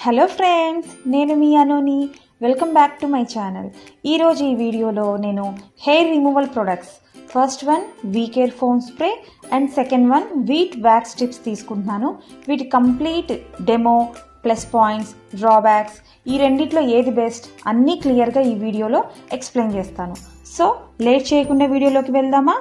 hello friends నేను మీ అనుని welcome back to my channel ఈరోజు ఈ వీడియోలో నేను hair removal products first one V care foam spray and second one Veet wax strips తీసుకుంటున్నాను వీటి complete demo plus points drawbacks ఈ రెండిట్లో ఏది బెస్ట్ అన్నీ క్లియర్గా ఈ వీడియోలో ఎక్స్ప్లెయిన్ చేస్తాను సో లేట్ చేయకుండా వీడియోలోకి వెళ్దామా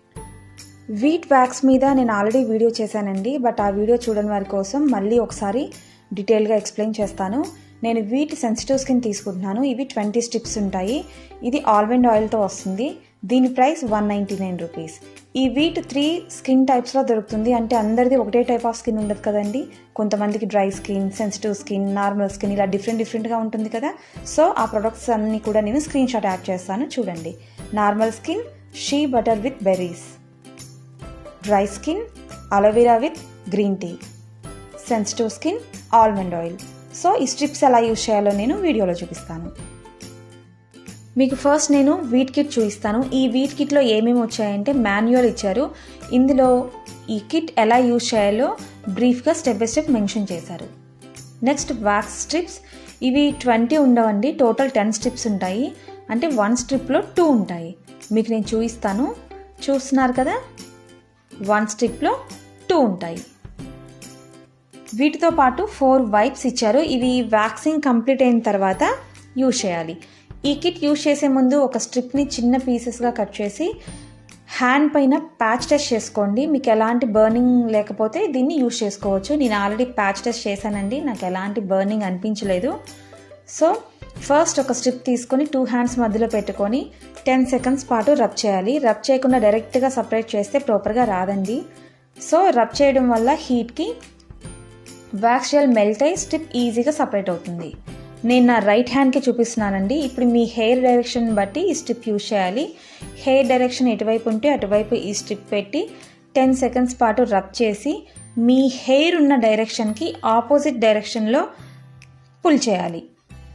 వీట్ వ్యాక్స్ మీద నేను ఆల్రెడీ వీడియో చేశానండి బట్ ఆ వీడియో చూడని వారి కోసం మళ్ళీ ఒకసారి డీటెయిల్గా ఎక్స్ప్లెయిన్ చేస్తాను నేను వీట్ సెన్సిటివ్ స్కిన్ తీసుకుంటున్నాను ఇవి ట్వంటీ స్టిప్స్ ఉంటాయి ఇది ఆల్మండ్ ఆయిల్తో వస్తుంది దీని price one ninety nine rupees ఈ వీట్ త్రీ స్కిన్ టైప్స్లో దొరుకుతుంది అంటే అందరిది ఒకటే టైప్ ఆఫ్ స్కిన్ ఉండదు కదండి కొంతమందికి dry skin sensitive skin normal skin ఇలా డిఫరెంట్ డిఫరెంట్గా ఉంటుంది కదా సో ఆ ప్రొడక్ట్స్ అన్నీ కూడా నేను స్క్రీన్ షాట్ యాడ్ చేస్తాను చూడండి normal skin shea butter with berries dry skin aloe vera with green tea sensitive skin almond oil so ఈ స్ట్రిప్స్ ఎలా యూజ్ చేయాలో నేను వీడియోలో చూపిస్తాను మీకు ఫస్ట్ నేను వీట్ కిట్ చూపిస్తాను ఈ వీట్ కిట్లో ఏమేమి వచ్చాయంటే మాన్యువల్ ఇచ్చారు ఇందులో ఈ కిట్ ఎలా యూజ్ చేయాలో బ్రీఫ్గా స్టెప్ బై స్టెప్ మెన్షన్ చేశారు నెక్స్ట్ వ్యాక్స్ స్ట్రిప్స్ ఇవి ట్వంటీ ఉండవండి టోటల్ టెన్ స్ట్రిప్స్ ఉంటాయి అంటే వన్ స్ట్రిప్లో టూ ఉంటాయి మీకు నేను చూపిస్తాను చూస్తున్నారు కదా వన్ స్టిక్లో టూ ఉంటాయి వీటితో పాటు ఫోర్ వైప్స్ ఇచ్చారు ఇవి వ్యాక్సింగ్ కంప్లీట్ అయిన తర్వాత యూజ్ చేయాలి ఈ కిట్ యూజ్ చేసే ముందు ఒక స్ట్రిప్ని చిన్న పీసెస్గా కట్ చేసి హ్యాండ్ పైన ప్యాచ్ టెస్ట్ చేసుకోండి మీకు ఎలాంటి బర్నింగ్ లేకపోతే దీన్ని యూజ్ చేసుకోవచ్చు నేను ఆల్రెడీ ప్యాచ్ టెస్ట్ చేశానండి నాకు ఎలాంటి బర్నింగ్ అనిపించలేదు సో ఫస్ట్ ఒక స్ట్రిప్ తీసుకొని టూ హ్యాండ్స్ మధ్యలో పెట్టుకొని టెన్ సెకండ్స్ పాటు రబ్ చేయాలి రబ్ చేయకుండా డైరెక్ట్గా సపరేట్ చేస్తే ప్రాపర్గా రాదండి సో రబ్ చేయడం వల్ల హీట్కి వ్యాక్స్ జెల్ మెల్ట్ అయ్యి స్ట్రిప్ ఈజీగా సపరేట్ అవుతుంది నేను నా రైట్ హ్యాండ్కి చూపిస్తున్నానండి ఇప్పుడు మీ హెయిర్ డైరెక్షన్ బట్టి ఈ స్ట్రిప్ యూజ్ చేయాలి హెయిర్ డైరెక్షన్ ఎటువైపు ఉంటే అటువైపు ఈ స్ట్రిప్ పెట్టి టెన్ సెకండ్స్ పాటు రబ్ చేసి మీ హెయిర్ ఉన్న డైరెక్షన్కి ఆపోజిట్ డైరెక్షన్లో పుల్ చేయాలి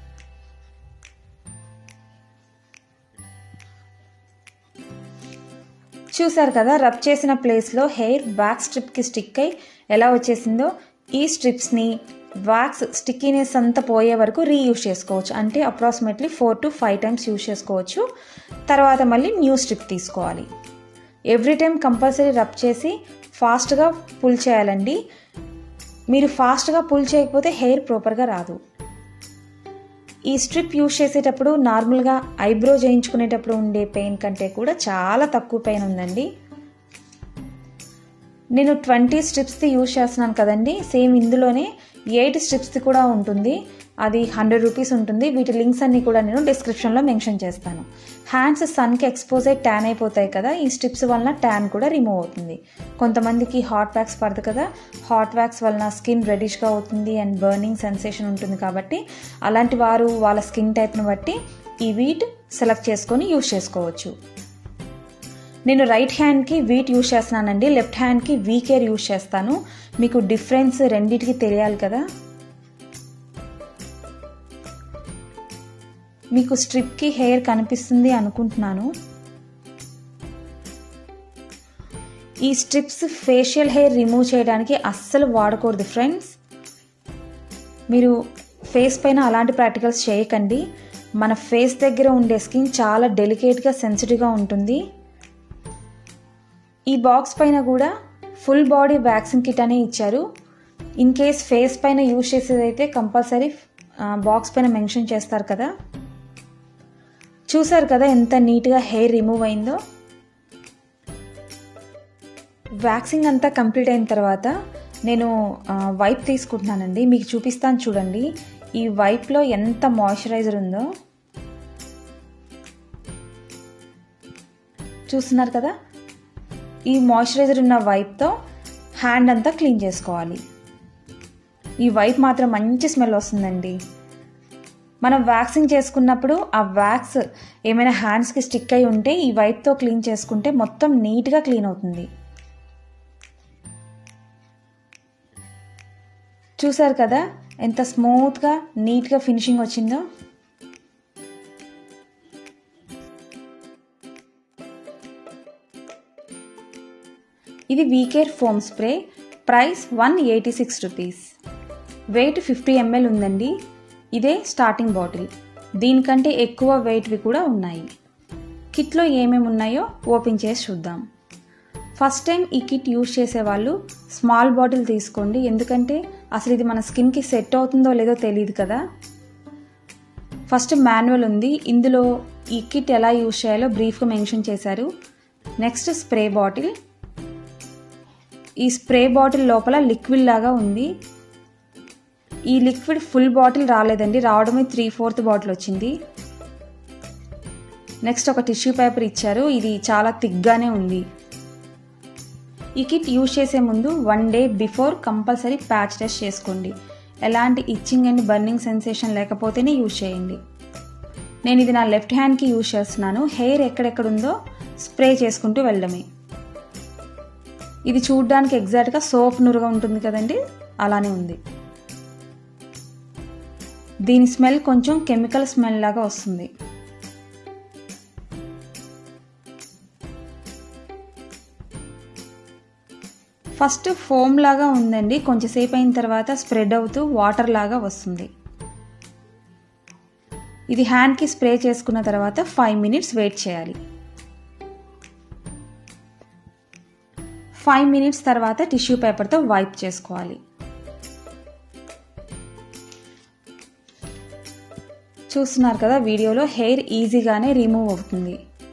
చూసారు కదా రబ్ చేసిన ప్లేస్లో హెయిర్ వ్యాక్స్ స్ట్రిప్కి స్టిక్ అయి ఎలా వచ్చేసిందో ఈ స్ట్రిప్స్ని వ్యాక్స్ స్టిక్కీనెస్ అంతా పోయే వరకు రీయూజ్ చేసుకోవచ్చు అంటే approximately four to five times use చేసుకోవచ్చు తర్వాత మళ్ళీ న్యూ స్ట్రిప్ తీసుకోవాలి ఎవ్రీ టైం కంపల్సరీ రబ్ చేసి ఫాస్ట్గా పుల్ చేయాలండి మీరు ఫాస్ట్గా పుల్ చేయకపోతే హెయిర్ ప్రాపర్గా రాదు ఈ స్ట్రిప్ యూజ్ చేసేటప్పుడు నార్మల్గా ఐబ్రో చేయించుకునేటప్పుడు ఉండే పెయిన్ కంటే కూడా చాలా తక్కువ పెయిన్ ఉందండి నేను ట్వంటీ స్ట్రిప్స్ది యూజ్ చేస్తున్నాను కదండి సేమ్ ఇందులోనే ఎయిట్ స్ట్రిప్స్ది కూడా ఉంటుంది అది హండ్రెడ్ రూపీస్ ఉంటుంది వీటి లింక్స్ అన్నీ కూడా నేను డిస్క్రిప్షన్లో మెన్షన్ చేస్తాను హ్యాండ్స్ సన్కి ఎక్స్పోజ్ అయ్యి ట్యాన్ అయిపోతాయి కదా ఈ స్ట్రిప్స్ వలన ట్యాన్ కూడా రిమూవ్ అవుతుంది కొంతమందికి హాట్ వ్యాక్స్ పడదు కదా హాట్ వ్యాక్స్ వలన స్కిన్ రెడిష్గా అవుతుంది అండ్ బర్నింగ్ సెన్సేషన్ ఉంటుంది కాబట్టి అలాంటి వారు వాళ్ళ స్కిన్ టైప్ని బట్టి ఈ వీట్ సెలెక్ట్ చేసుకొని యూజ్ చేసుకోవచ్చు నేను రైట్ హ్యాండ్కి వీట్ యూజ్ చేస్తున్నానండి లెఫ్ట్ హ్యాండ్కి వీ కేర్ యూజ్ చేస్తాను మీకు డిఫరెన్స్ రెండింటికి తెలియాలి కదా మీకు స్ట్రిప్కి హెయిర్ కనిపిస్తుంది అనుకుంటున్నాను ఈ స్ట్రిప్స్ ఫేషియల్ హెయిర్ రిమూవ్ చేయడానికి అస్సలు వాడకూడదు ఫ్రెండ్స్ మీరు ఫేస్ పైన అలాంటి ప్రాక్టికల్స్ చేయకండి మన ఫేస్ దగ్గర ఉండే స్కిన్ చాలా డెలికేట్గా సెన్సిటివ్గా ఉంటుంది ఈ బాక్స్ పైన కూడా ఫుల్ బాడీ వ్యాక్సిన్ కిట్ అనే ఇచ్చారు ఇన్ కేస్ ఫేస్ పైన యూజ్ చేసేదైతే కంపల్సరీ బాక్స్ పైన మెన్షన్ చేస్తారు కదా చూసారు కదా ఎంత నీట్గా హెయిర్ రిమూవ్ అయిందో వ్యాక్సింగ్ అంతా కంప్లీట్ అయిన తర్వాత నేను వైప్ తీసుకుంటున్నానండి మీకు చూపిస్తాను చూడండి ఈ వైప్లో ఎంత మాయిశ్చరైజర్ ఉందో చూస్తున్నారు కదా ఈ మాయిశ్చరైజర్ ఉన్న వైప్తో హ్యాండ్ అంతా క్లీన్ చేసుకోవాలి ఈ వైప్ మాత్రం మంచి స్మెల్ వస్తుందండి మనం వ్యాక్సింగ్ చేసుకున్నప్పుడు ఆ వ్యాక్స్ ఏమైనా హ్యాండ్స్కి స్టిక్ అయి ఉంటే ఈ వైప్తో క్లీన్ చేసుకుంటే మొత్తం నీట్గా క్లీన్ అవుతుంది చూసారు కదా ఎంత స్మూత్గా నీట్గా ఫినిషింగ్ వచ్చిందో ఇది V care foam spray price one eighty six rupees weight fifty ML ఉందండి ఇదే స్టార్టింగ్ బాటిల్ దీనికంటే ఎక్కువ వెయిట్వి కూడా ఉన్నాయి కిట్లో ఏమేమి ఉన్నాయో ఓపెన్ చేసి చూద్దాం ఫస్ట్ టైం ఈ కిట్ యూజ్ చేసేవాళ్ళు స్మాల్ బాటిల్ తీసుకోండి ఎందుకంటే అసలు ఇది మన స్కిన్కి సెట్ అవుతుందో లేదో తెలియదు కదా ఫస్ట్ మాన్యువల్ ఉంది ఇందులో ఈ కిట్ ఎలా యూజ్ చేయాలో బ్రీఫ్గా మెన్షన్ చేశారు నెక్స్ట్ స్ప్రే బాటిల్ ఈ స్ప్రే బాటిల్ లోపల లిక్విడ్ లాగా ఉంది ఈ లిక్విడ్ ఫుల్ బాటిల్ రాలేదండి రావడమే త్రీ ఫోర్త్ బాటిల్ వచ్చింది నెక్స్ట్ ఒక టిష్యూ పేపర్ ఇచ్చారు ఇది చాలా థిక్గానే ఉంది ఈ కిట్ యూజ్ చేసే ముందు one day before compulsory patch test చేసుకోండి ఎలాంటి ఇచ్చింగ్ అండ్ బర్నింగ్ సెన్సేషన్ లేకపోతేనే యూజ్ చేయండి నేను ఇది నా లెఫ్ట్ హ్యాండ్కి యూజ్ చేస్తున్నాను హెయిర్ ఎక్కడెక్కడ ఉందో స్ప్రే చేసుకుంటూ వెళ్ళడమే ఇది చూడడానికి ఎగ్జాక్ట్గా సోప్ నురుగా ఉంటుంది కదండి అలానే ఉంది దీని స్మెల్ కొంచెం కెమికల్ స్మెల్ లాగా వస్తుంది ఫస్ట్ ఫోమ్ లాగా ఉందండి కొంచెంసేపు అయిన తర్వాత స్ప్రెడ్ అవుతూ వాటర్ లాగా వస్తుంది ఇది హ్యాండ్కి స్ప్రే చేసుకున్న తర్వాత ఫైవ్ మినిట్స్ వెయిట్ చేయాలి ఫైవ్ మినిట్స్ తర్వాత టిష్యూ పేపర్తో వైప్ చేసుకోవాలి చూస్తున్నారు కదా వీడియోలో హెయిర్ ఈజీగానే రిమూవ్ అవుతుంది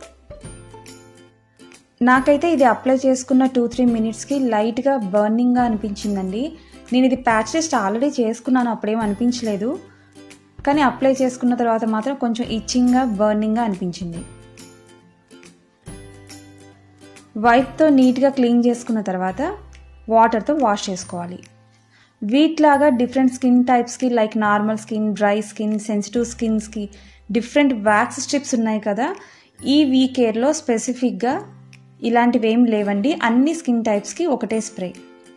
నాకైతే ఇది అప్లై చేసుకున్న టూ త్రీ మినిట్స్కి లైట్గా బర్నింగ్గా అనిపించిందండి నేను ఇది ప్యాచ్ టెస్ట్ ఆల్రెడీ చేసుకున్నాను అప్పుడేం అనిపించలేదు కానీ అప్లై చేసుకున్న తర్వాత మాత్రం కొంచెం ఇచ్చింగ్గా బర్నింగ్గా అనిపించింది వైప్తో నీట్గా క్లీన్ చేసుకున్న తర్వాత వాటర్తో వాష్ చేసుకోవాలి వీట్లాగా డిఫరెంట్ స్కిన్ టైప్స్కి like normal skin dry skin sensitive స్కిన్స్కి డిఫరెంట్ వ్యాక్స్ స్ట్రిప్స్ ఉన్నాయి కదా ఈ వీ కేర్లో స్పెసిఫిక్గా ఇలాంటివి ఏం లేవండి అన్ని స్కిన్ టైప్స్కి ఒకటే స్ప్రే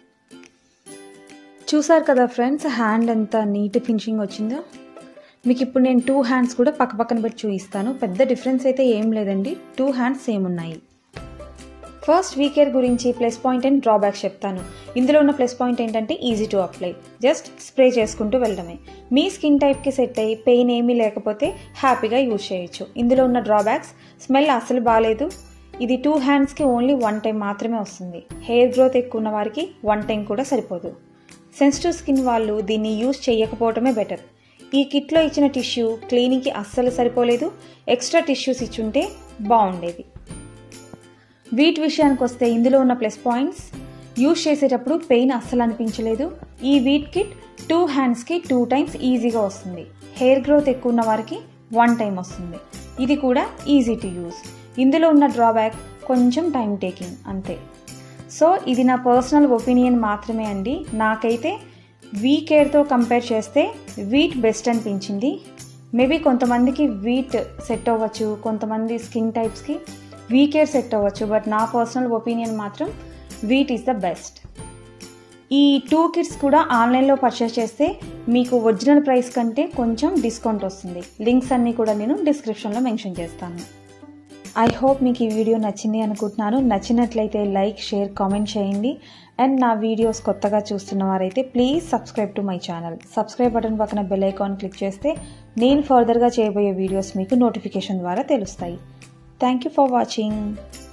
చూసారు కదా ఫ్రెండ్స్ హ్యాండ్ ఎంత నీట్ ఫినిషింగ్ వచ్చిందో మీకు ఇప్పుడు నేను టూ హ్యాండ్స్ కూడా పక్క పక్కన పెట్టి చూపిస్తాను పెద్ద డిఫరెన్స్ అయితే ఏం లేదండి టూ హ్యాండ్స్ సేమ్ ఉన్నాయి ఫస్ట్ వీకేర్ గురించి ప్లస్ పాయింట్ అండ్ డ్రాబ్యాక్స్ చెప్తాను ఇందులో ఉన్న ప్లస్ పాయింట్ ఏంటంటే easy to apply just spray చేసుకుంటూ వెళ్ళడమే మీ స్కిన్ టైప్కి సెట్ అయ్యి పెయిన్ ఏమీ లేకపోతే హ్యాపీగా యూజ్ చేయొచ్చు ఇందులో ఉన్న డ్రాబ్యాక్స్ స్మెల్ అసలు బాగాలేదు ఇది టూ హ్యాండ్స్కి ఓన్లీ వన్ టైం మాత్రమే వస్తుంది హెయిర్ గ్రోత్ ఎక్కువ ఉన్న వారికి వన్ టైం కూడా సరిపోదు సెన్సిటివ్ స్కిన్ వాళ్ళు దీన్ని యూజ్ చేయకపోవటమే బెటర్ ఈ కిట్లో ఇచ్చిన టిష్యూ క్లీనింగ్కి అస్సలు సరిపోలేదు ఎక్స్ట్రా టిష్యూస్ ఇచ్చుంటే బాగుండేది వీట్ విషయానికి వస్తే ఇందులో ఉన్న ప్లస్ పాయింట్స్ యూజ్ చేసేటప్పుడు పెయిన్ అస్సలు అనిపించలేదు ఈ వీట్ కిట్ టూ హ్యాండ్స్కి టూ టైమ్స్ ఈజీగా వస్తుంది హెయిర్ గ్రోత్ ఎక్కువ ఉన్న వారికి వన్ టైం వస్తుంది ఇది కూడా ఈజీ టు యూజ్ ఇందులో ఉన్న డ్రాబ్యాక్ కొంచెం టైం టేకింగ్ అంతే సో ఇది నా పర్సనల్ ఒపీనియన్ మాత్రమే అండి నాకైతే వీ కేర్తో కంపేర్ చేస్తే వీట్ బెస్ట్ అనిపించింది మేబీ కొంతమందికి వీట్ సెట్ అవ్వచ్చు కొంతమంది స్కిన్ టైప్స్కి వీ కేర్ సెట్ అవ్వచ్చు బట్ నా పర్సనల్ ఒపీనియన్ మాత్రం వీట్ ఈస్ ద బెస్ట్ ఈ టూ కిట్స్ కూడా ఆన్లైన్లో పర్చేస్ చేస్తే మీకు ఒరిజినల్ ప్రైస్ కంటే కొంచెం డిస్కౌంట్ వస్తుంది లింక్స్ అన్నీ కూడా నేను డిస్క్రిప్షన్లో మెన్షన్ చేస్తాను ఐ హోప్ మీకు ఈ వీడియో నచ్చింది అనుకుంటున్నాను నచ్చినట్లయితే లైక్ షేర్ కామెంట్ చేయండి అండ్ నా వీడియోస్ కొత్తగా చూస్తున్న వారైతే please subscribe to my channel subscribe button పక్కన బెల్ ఐకాన్ క్లిక్ చేస్తే నేను ఫర్దర్గా చేయబోయే వీడియోస్ మీకు నోటిఫికేషన్ ద్వారా తెలుస్తాయి థ్యాంక్ యూ ఫర్ వాచింగ్